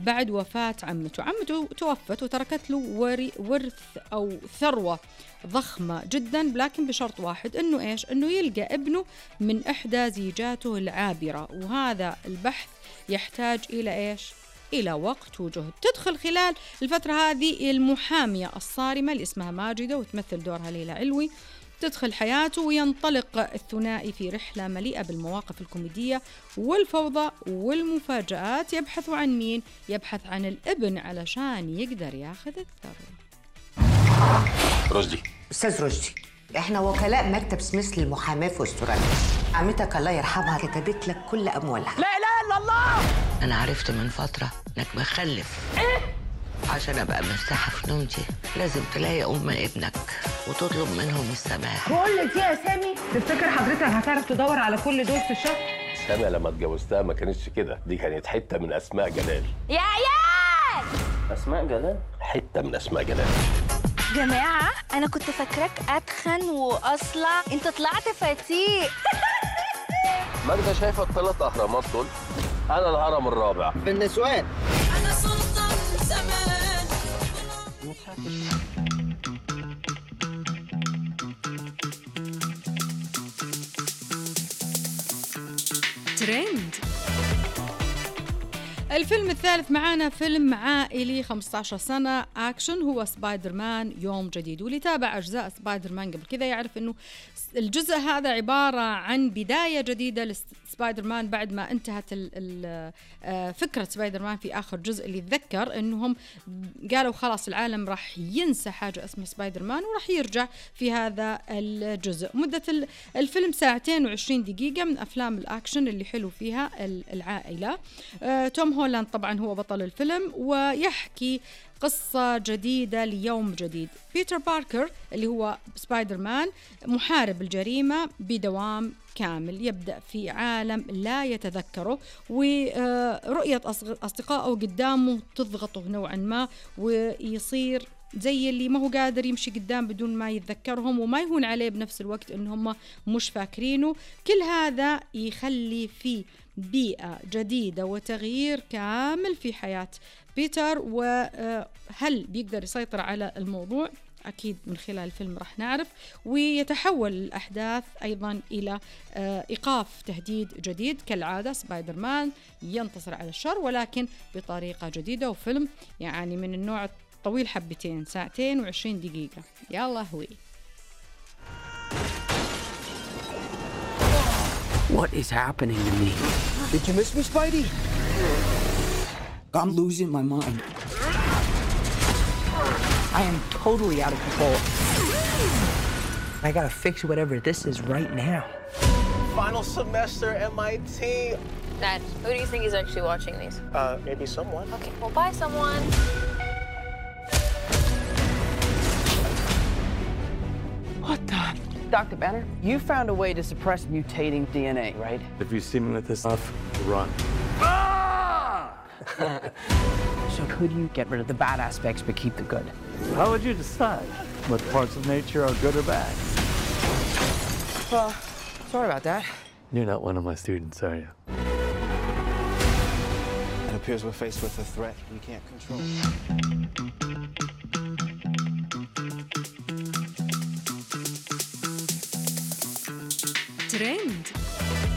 بعد وفاة عمته عمته توفت وتركت له وري- ورث أو ثروة ضخمة جدا لكن بشرط واحد انه ايش انه يلقى ابنه من احدى زيجاته العابرة وهذا البحث يحتاج الى ايش إلى وقت وجهد تدخل خلال الفترة هذه المحامية الصارمة اللي اسمها ماجدة وتمثل دورها ليلى علوي تدخل حياته وينطلق الثنائي في رحلة مليئة بالمواقف الكوميدية والفوضى والمفاجآت يبحث عن مين؟ يبحث عن الابن علشان يقدر ياخذ الثروة رشدي استاذ رشدي احنا وكلاء مكتب سميث للمحاماه في استراليا عمتك الله يرحمها كتبت لك كل اموالها أنا عرفت من فترة إنك مخلف إيه؟ عشان أبقى مرتاحة في نومتي لازم تلاقي أم ابنك وتطلب منهم السماح كل دي اسامي تفتكر حضرتك هتعرف تدور على كل دول في الشهر انا لما اتجوزتها ما كانتش كده دي كانت حته من اسماء جلال يا عيال اسماء جلال حته من اسماء جلال جماعة أنا كنت فاكراك أتخن وأصلع أنت طلعت فتيق ماجدة شايفه الثلاث اهرامات دول انا الهرم الرابع بالنسوان أنا سلطان زمان ترند الفيلم الثالث معانا فيلم عائلي 15 سنة أكشن هو سبايدر مان يوم جديد واللي تابع أجزاء سبايدر مان قبل كذا يعرف أنه الجزء هذا عبارة عن بداية جديدة لسبايدر مان بعد ما انتهت ال ال آه، فكرة سبايدر مان في آخر جزء اللي تذكر أنهم قالوا خلاص العالم راح ينسى حاجة اسمها سبايدر مان وراح يرجع في هذا الجزء مدة ال- الفيلم ساعتين وعشرين دقيقة من أفلام الأكشن اللي حلو فيها ال- العائلة آه، توم هولاند طبعا هو بطل الفيلم ويحكي قصة جديدة ليوم جديد بيتر باركر اللي هو سبايدر مان محارب الجريمة بدوام كامل يبدأ في عالم لا يتذكره ورؤية أصغ- أصدقائه قدامه تضغطه نوعا ما ويصير زي اللي ما هو قادر يمشي قدام بدون ما يتذكرهم وما يهون عليه بنفس الوقت ان هم مش فاكرينه كل هذا يخلي في بيئة جديدة وتغيير كامل في حياة بيتر وهل بيقدر يسيطر على الموضوع أكيد من خلال الفيلم راح نعرف ويتحول الأحداث أيضا إلى آه، إيقاف تهديد جديد كالعادة سبايدر مان ينتصر على الشر ولكن بطريقة جديدة وفيلم يعني من النوع طويل حبتين ساعتين وعشرين دقيقة يلا هوي What is happening to me? Did you miss me, Spidey? I'm losing my mind. I am totally out of control. I gotta fix whatever this is right now. Final semester MIT. Dad, who do you think is actually watching these? Uh, maybe someone. Okay, well, bye, someone. What the? Dr. Benner, you found a way to suppress mutating DNA, right? If you see me with this stuff, run. So could you get rid of the bad aspects but keep the good? How would you decide what parts of nature are good or bad? Well, sorry about that. You're not one of my students, are you? It appears we're faced with a threat we can't control. ترند